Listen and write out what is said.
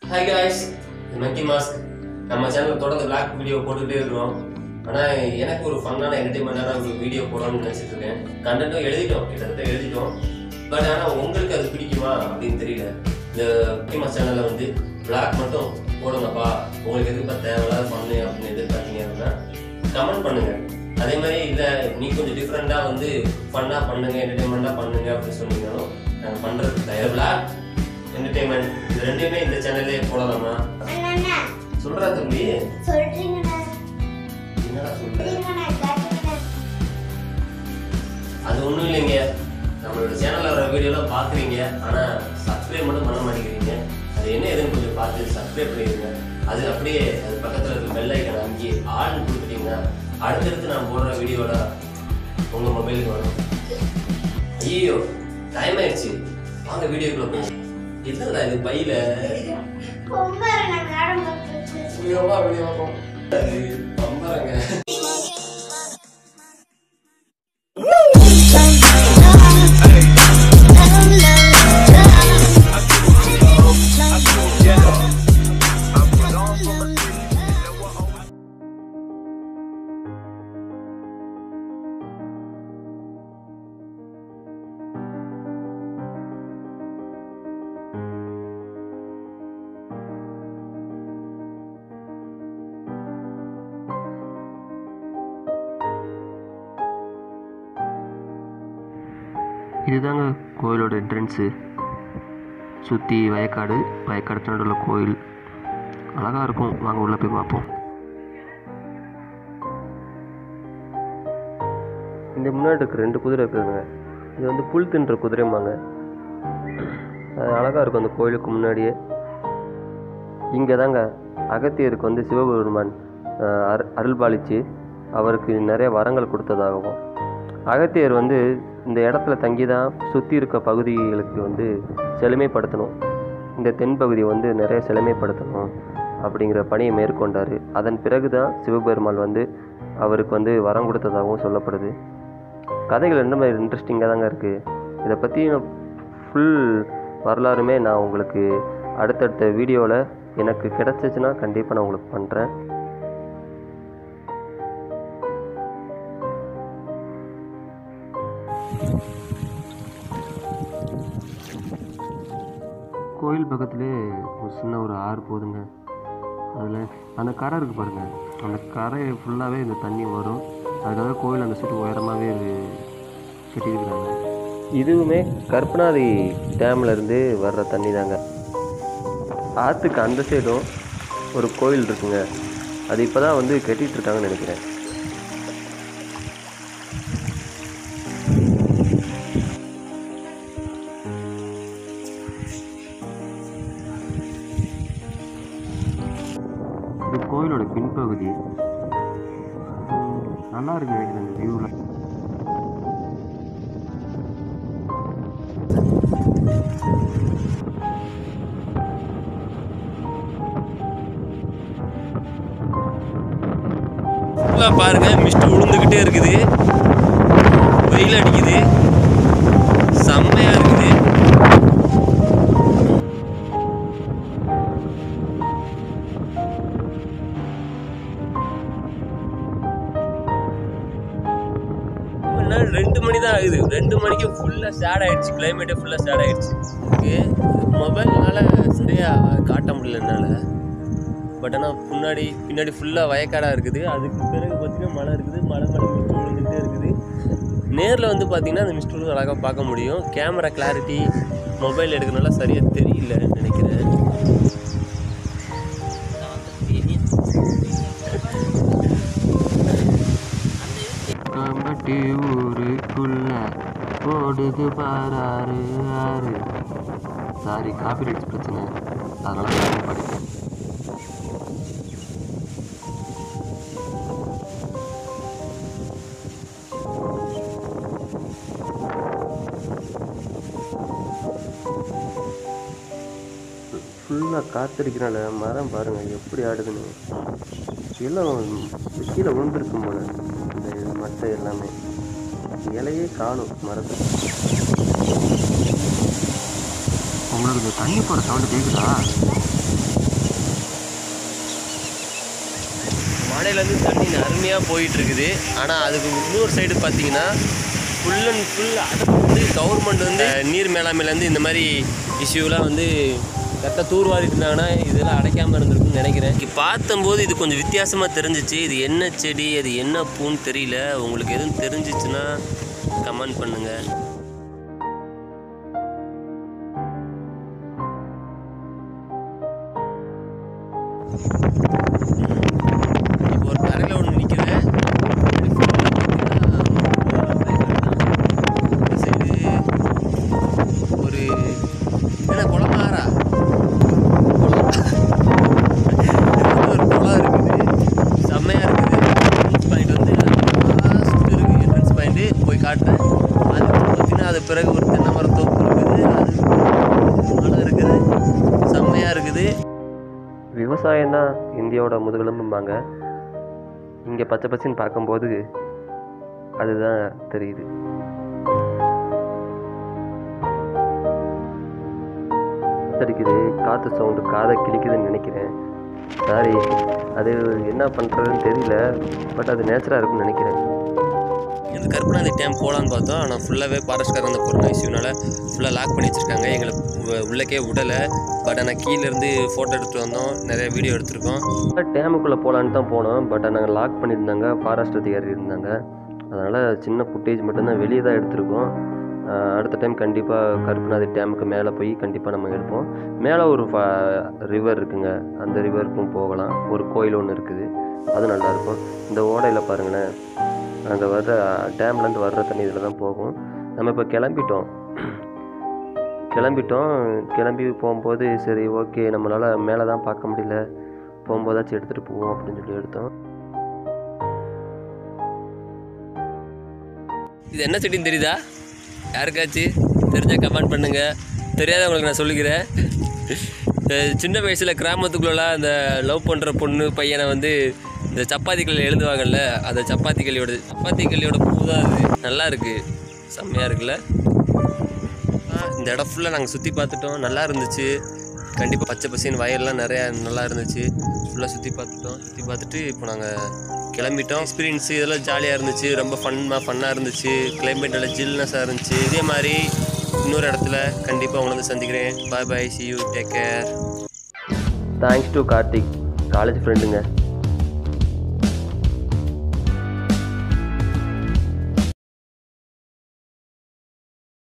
hi guys மக்கி மாஸ்க் நம்ம சேனல் தொடர்ந்து பிளாக் வீடியோ போட்டுக்கிட்டே இருக்கிறோம் ஆனால் எனக்கு ஒரு ஃபன்னான என்டர்டைன்மெண்ட்டான ஒரு வீடியோ போடணும்னு நினச்சிட்டு இருக்கேன் கண்டென்ட்டும் எழுதிட்டோம் கிட்டத்தட்ட எழுதிட்டோம் பட் ஆனால் உங்களுக்கு அது பிடிக்குமா அப்படின்னு தெரியல இந்த மக்கி மாஸ் சேனலில் வந்து பிளாக் மட்டும் போடுங்கப்பா உங்களுக்கு எதுக்கு தேவையில்லாத பண்ணு அப்படின்னு எதிர்பார்த்தீங்க அப்படின்னா கமெண்ட் பண்ணுங்க அதே மாதிரி இல்லை நீ கொஞ்சம் டிஃப்ரெண்ட்டாக வந்து ஃபன்னாக பண்ணுங்க என்டர்டைன்மெண்ட்டாக பண்ணுங்க அப்படின்னு சொன்னீங்கன்னாலும் நாங்கள் பண்ணுறதுக்கு தயார் பிளாக் என்டர்டைன்மெண்ட் இது ரெண்டுமே இந்த சேனல்லே போடலாமா அண்ணா, சொல்றா தம்பி சொல்றீங்கண்ணா என்னடா சொல்ற சொல்றீங்கண்ணா கேட்டுங்கண்ணா அது ஒண்ணும் இல்லைங்க நம்மளோட சேனல்ல வர வீடியோலாம் பாக்குறீங்க ஆனா சப்ஸ்கிரைப் மட்டும் பண்ண மாட்டேங்கிறீங்க அது என்ன ஏதுன்னு கொஞ்சம் பார்த்து சப்ஸ்கிரைப் பண்ணிடுங்க அது அப்படியே அது பக்கத்துல இருக்க பெல் ஐக்கன் அங்கேயே ஆள் கொடுத்துட்டீங்கன்னா அடுத்தடுத்து நான் போடுற வீடியோட உங்க மொபைலுக்கு வரும் ஐயோ டைம் ஆயிடுச்சு வாங்க வீடியோக்குள்ள போய் என்னடா இது பையில கொம்பரண்ணா மேடம் பார்த்துட்டு வீடியோவா வீடியோவா அது பம்பரங்க இதுதாங்க கோயிலோட என்ட்ரன்ஸு சுற்றி வயக்காடு வயக்காடு நடுவில் கோயில் அழகாக இருக்கும் வாங்க உள்ளே போய் பார்ப்போம் இந்த முன்னாடி இருக்க ரெண்டு குதிரை இருக்குதுங்க இது வந்து புல் தின்ற குதிரைம்பாங்க அது அழகாக இருக்கும் அந்த கோயிலுக்கு முன்னாடியே இங்கே தாங்க அகத்தியருக்கு வந்து சிவபெருமான் அஹ், அரு அருள்பாலிச்சு அவருக்கு நிறைய வரங்கள் கொடுத்ததாகவும் அகத்தியர் வந்து இந்த இடத்துல தங்கி தான் சுற்றி இருக்க பகுதிகளுக்கு வந்து செழுமைப்படுத்தணும் இந்த தென்பகுதியை வந்து நிறைய செழுமைப்படுத்தணும் அப்படிங்கிற பணியை மேற்கொண்டார் அதன் பிறகு தான் சிவபெருமாள் வந்து அவருக்கு வந்து வரம் கொடுத்ததாகவும் சொல்லப்படுது கதைகள் என்ன மாதிரி இன்ட்ரெஸ்டிங்காக தாங்க இருக்குது இதை பற்றி ஃபுல் வரலாறுமே நான் உங்களுக்கு அடுத்தடுத்த வீடியோவில் எனக்கு கிடச்சிச்சின்னா கண்டிப்பாக நான் உங்களுக்கு பண்ணுறேன் கோயில் பக்கத்துலேயே ஒரு சின்ன ஒரு ஆறு போகுதுங்க அதில் அந்த கரை இருக்குது பாருங்கள் அந்த கரை ஃபுல்லாகவே இந்த தண்ணி வரும் அதுக்காக கோயில் அந்த சுற்றி உயரமாகவே இது கட்டியிருக்கிறாங்க இதுவுமே கற்பனாதி டேம்ல இருந்து வர்ற தண்ணி தாங்க ஆற்றுக்கு அந்த சைடும் ஒரு கோயில் இருக்குங்க அது இப்போ தான் வந்து கட்டிகிட்டு இருக்காங்கன்னு நினைக்கிறேன் இது கோயிலோட பின்பகுதி உம், நல்லா இருக்கு நினைக்கிறேன் இந்த வியூவில் ஃபுல்லாக பாருங்க மிஸ்ட் விழுந்துக்கிட்டே இருக்குது வெயில் அடிக்குது செம்மையா இருக்குது இன்னும் நாள் ரெண்டு மணி தான் ஆகுது ரெண்டு மணிக்கு ஃபுல்லாக சேட் ஆயிடுச்சு கிளைமேட்டே ஃபுல்லாக சேட் ஆயிடுச்சு ஓகே மொபைல்னால சரியாக காட்ட முடியல என்னால் பட் ஆனால் முன்னாடி பின்னாடி ஃபுல்லாக வயக்காடாக இருக்குது அதுக்கு பிறகு பார்த்தீங்கன்னா மழை இருக்குது மழை மழை மிஸ்ட் விழுந்துகிட்டே இருக்குது நேரில் வந்து பார்த்தீங்கன்னா அந்த மிஸ்ட் விழுந்து அழகாக பார்க்க முடியும் கேமரா கிளாரிட்டி மொபைல் எடுக்கிறனால சரியாக தெரியல நினைக்கிறேன் கம்பட்டி ஊருக்குள்ள ஓடுது பாராரு ஆறு சாரி காப்பிரைட்ஸ் பிரச்சனை அதனால நான் படிப்பேன் ஃபுல்லாக காத்தடிக்கிறனால மரம் பாருங்கள் எப்படி ஆடுதுன்னு எல்லாம் கீழே விழுந்துருக்கும் போல இந்த மட்டை எல்லாமே இலையே காணும் மரத்துக்கு உங்களுக்கு இந்த தண்ணி போகிற சவுண்டு கேட்குதா ஓடையிலேருந்து தண்ணி அருமையாக போயிட்டு இருக்குது ஆனால் அதுக்கு இன்னொரு சைடு பார்த்தீங்கன்னா ஃபுல் அண்ட் ஃபுல் அதை வந்து கவர்மெண்ட் வந்து நீர் மேலாண்மையிலேருந்து இந்த மாதிரி இஷ்யூலாம் வந்து கரெக்டாக தூர்வாரிட்டு இருந்தாங்கன்னா இதெல்லாம் அடைக்காமல் இருந்திருக்குன்னு நினைக்கிறேன் இங்கே பார்த்தம்போது இது கொஞ்சம் வித்தியாசமாக தெரிஞ்சிச்சு இது என்ன செடி அது என்ன பூன்னு தெரியல உங்களுக்கு எதுவும் தெரிஞ்சிச்சுன்னா கமெண்ட் பண்ணுங்கள் இப்போ ஒரு கரையில் ஒன்று நிற்கிறேன் சைடு ஒரு என்ன குளம் ஆறா குளம் ஒரு குளம் இருக்குது செம்மையாக இருக்குது என்ட்ரன்ஸ் பாயிண்ட் வந்து லாஸ்ட் இருக்குது என்ட்ரன்ஸ் பாயிண்ட்டு போய் காட்டுறேன் அதுக்கப்புறம் பார்த்தீங்கன்னா அது பிறகு ஒரு தென்னை மரத்தோப்பு இருக்குது அது மலை இருக்குது செம்மையாக இருக்குது விவசாயம் தான் இந்தியாவோட முதுகெலும்பும்பாங்க இங்கே பச்சை பச்சைன்னு பார்க்கும்போது அதுதான் தெரியுது அடிக்குது காற்று சவுண்டு காதை கிழிக்குதுன்னு நினைக்கிறேன் சாரி அது என்ன பண்ணுறதுன்னு தெரியல பட் அது நேச்சராக இருக்கும்னு நினைக்கிறேன் இந்த கருப்பணாதி டேம் போகலான்னு பார்த்தோம் ஆனால் ஃபுல்லாகவே ஃபாரஸ்ட்காரங்க அந்த கொரோனா இஷ்யூனால ஃபுல்லாக லாக் பண்ணி வச்சுருக்காங்க எங்களுக்கு உ- உள்ளக்கே விடலை பட் ஆனால் கீழேருந்து ஃபோட்டோ எடுத்துகிட்டு வந்தோம் நிறைய வீடியோ எடுத்திருக்கோம் டேமுக்குள்ளே போகலான்னு தான் போனோம் பட் நாங்கள் லாக் பண்ணியிருந்தாங்க ஃபாரஸ்ட் அதிகாரி இருந்தாங்க அதனால் சின்ன ஃபுட்டேஜ் மட்டும்தான் வெளியே தான் எடுத்திருக்கோம் ஆஹ் அடுத்த டைம் கண்டிப்பாக கருப்புநாதி டேமுக்கு மேலே போய் கண்டிப்பாக நம்ம எடுப்போம் மேலே ஒரு ரிவர் இருக்குங்க அந்த ரிவருக்கும் போகலாம் ஒரு கோயில் ஒன்று இருக்குது அது நல்லாயிருக்கும் இந்த ஓடையில் பாருங்களேன் அந்த வர்ற டேம்லேருந்து வர்ற தண்ணி இதில் தான் போகும் நம்ம இப்போ கிளம்பிட்டோம் கிளம்பிட்டோம் கிளம்பி போகும்போது சரி ஓகே நம்மளால் மேலே தான் பார்க்க முடியல போகும்போதாச்சும் எடுத்துகிட்டு போவோம் அப்படின்னு சொல்லி எடுத்தோம் இது என்ன செடின்னு தெரியுதா யாருக்காச்சும் தெரிஞ்சால் கமெண்ட் பண்ணுங்க தெரியாதவங்களுக்கு நான் சொல்லிக்கிறேன் அஹ் சின்ன வயசில் கிராமத்துக்குள்ளலாம் அந்த லவ் பண்ணுற பொண்ணு பையனை வந்து இந்த சப்பாத்தி களி எழுதுவாங்கல்ல அந்த சப்பாத்தி களியோட சப்பாத்தி களியோட பூ தான் அது நல்லா இருக்கு செம்மையாக இருக்குல்ல ஆ, இந்த இடம் ஃபுல்லாக நாங்கள் சுற்றி பார்த்துட்டோம் நல்லா இருந்துச்சு கண்டிப்பாக பச்சை பசேன்னு வயல்லாம் நிறையா நல்லா இருந்துச்சு ஃபுல்லாக சுற்றி பார்த்துட்டோம் சுற்றி பார்த்துட்டு இப்போ நாங்கள் கிளம்பிட்டோம் எக்ஸ்பீரியன்ஸ் இதெல்லாம் ஜாலியாக இருந்துச்சு ரொம்ப ஃபன்னாக ஃபன்னாக இருந்துச்சு கிளைமேட் நல்லா ஜில்னஸாக இருந்துச்சு இதே மாதிரி இன்னொரு இடத்துல கண்டிப்பாக உங்களை வந்து சந்திக்கிறேன் bye bye see you take care thanks to Karthik college ஃப்ரெண்டுங்க